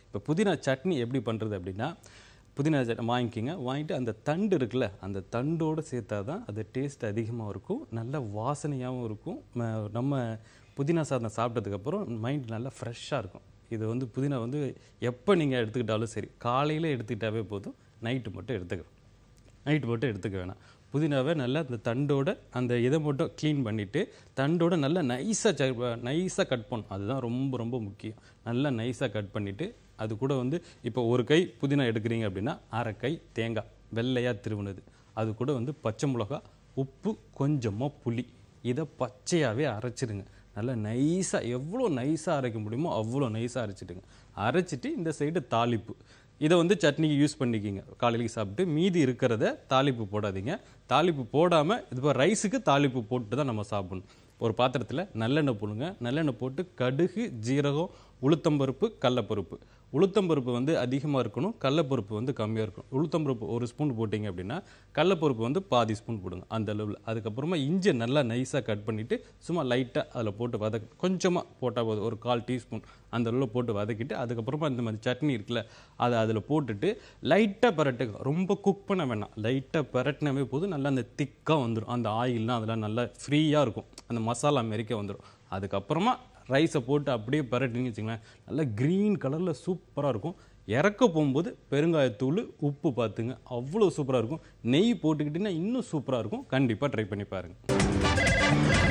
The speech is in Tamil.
இப்போ புதினா சட்னி எப்படி பண்ணுறது அப்படின்னா புதினா சட்னி வாங்கிக்கிங்க வாங்கிட்டு அந்த தண்டு இருக்குல்ல அந்த தண்டோடு சேர்த்தா தான் அது டேஸ்ட் அதிகமாக இருக்கும் நல்ல வாசனையாகவும் இருக்கும் ம- நம்ம புதினா சாதம் சாப்பிட்டதுக்கப்புறம் மைண்ட் நல்லா ஃப்ரெஷ்ஷாக இருக்கும் இது வந்து புதினா வந்து எப்போ நீங்கள் எடுத்துக்கிட்டாலும் சரி காலையில் எடுத்துக்கிட்டாவே போதும் நைட்டு மட்டும் எடுத்துக்கணும் நைட்டு மட்டும் எடுத்துக்க வேணாம் புதினாவை நல்லா அந்த தண்டோட அந்த இதை மட்டும் க்ளீன் பண்ணிவிட்டு தண்டோட நல்லா நைஸாக நைஸாக கட் பண்ணணும் அதுதான் ரொம்ப ரொம்ப முக்கியம் நல்லா நைஸாக கட் பண்ணிவிட்டு அது கூட வந்து இப்போ ஒரு கை புதினா எடுக்கிறீங்க அப்படின்னா அரை கை தேங்காய் வெள்ளையாக திருவுனது அது கூட வந்து பச்சை மிளகா உப்பு கொஞ்சமாக புளி இதை பச்சையாகவே அரைச்சிடுங்க நல்லா நைஸாக எவ்வளோ நைஸாக அரைக்க முடியுமோ அவ்வளோ நைஸாக அரைச்சிடுங்க அரைச்சிட்டு இந்த சைடு தாளிப்பு இதை வந்து சட்னிக்கு யூஸ் பண்ணிக்கிங்க காலையில சாப்பிட்டு மீதி இருக்கிறத தாளிப்பு போடாதீங்க தாளிப்பு போடாமல் இது இப்போ ரைஸுக்கு தாளிப்பு போட்டு தான் நம்ம சாப்பிடணும் ஒரு பாத்திரத்தில் நல்லெண்ணெய் போடுங்க நல்லெண்ணெய் போட்டு கடுகு ஜீரகம் உளுத்தம்பருப்பு கடலப்பருப்பு உளுத்தம்பருப்பு வந்து அதிகமாக இருக்கணும் கடலப்பருப்பு வந்து கம்மியாக இருக்கணும் உளுத்தம்பருப்பு ஒரு ஸ்பூன் போட்டிங்க அப்படின்னா கடலப்பருப்பு வந்து பாதி ஸ்பூன் போடுங்க அந்த அளவில் அதுக்கப்புறமா இஞ்சி நல்லா நைஸாக கட் பண்ணிவிட்டு சும்மா லைட்டாக அதில் போட்டு வதக்க கொஞ்சமாக போட்டால் போதும் ஒரு கால் டீஸ்பூன் அந்த அளவில் போட்டு வதக்கிட்டு அதுக்கப்புறமா இந்த மாதிரி சட்னி இருக்குல்ல அதை அதில் போட்டுட்டு லைட்டாக பரட்டுங்க ரொம்ப குக் பண்ண வேணாம் லைட்டாக பரட்டினாவே போதும் நல்லா அந்த திக்காக வந்துடும் அந்த ஆயில்லாம் அதெல்லாம் நல்லா ஃப்ரீயாக இருக்கும் அந்த மசாலா மாரிக்க வந்துடும் அதுக்கப்புறமா ரைஸை போட்டு அப்படியே பரட்டின்னு வச்சுங்களேன் நல்லா க்ரீன் கலரில் சூப்பராக இருக்கும் இறக்க போகும்போது பெருங்காயத்தூள் உப்பு பார்த்துங்க அவ்வளோ சூப்பராக இருக்கும் நெய் போட்டுக்கிட்டிங்கன்னா இன்னும் சூப்பராக இருக்கும் கண்டிப்பாக ட்ரை பண்ணி பாருங்கள்